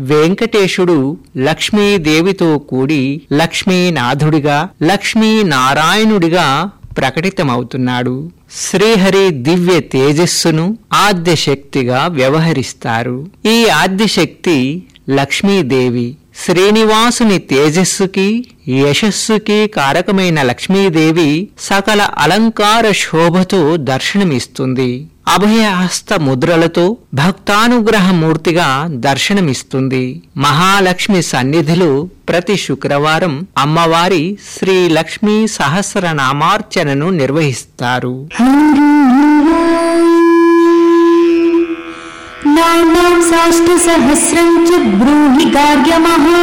వెంకటేశుడు లక్ష్మీదేవితో కూడి లక్ష్మీనాథుడిగా లక్ష్మీనారాయణుడిగా ప్రకటితమవుతున్నాడు శ్రీహరి దివ్య తేజస్సును ఆద్యశక్తిగా వ్యవహరిస్తారు ఈ ఆద్యశక్తి లక్ష్మీదేవి శ్రీనివాసుని తేజస్సుకి యశస్సుకి కారకమైన లక్ష్మీదేవి సకల అలంకార శోభతో దర్శనమిస్తుంది అభయహస్త ముద్రలతో భక్తానుగ్రహమూర్తిగా దర్శనమిస్తుంది మహాలక్ష్మి సన్నిధిలో ప్రతి శుక్రవారం అమ్మవారి శ్రీ లక్ష్మీ సహస్రనామార్చనను నిర్వహిస్తారు नाम्नां साष्टसहस्रं च ब्रूहि गार्ग्यमः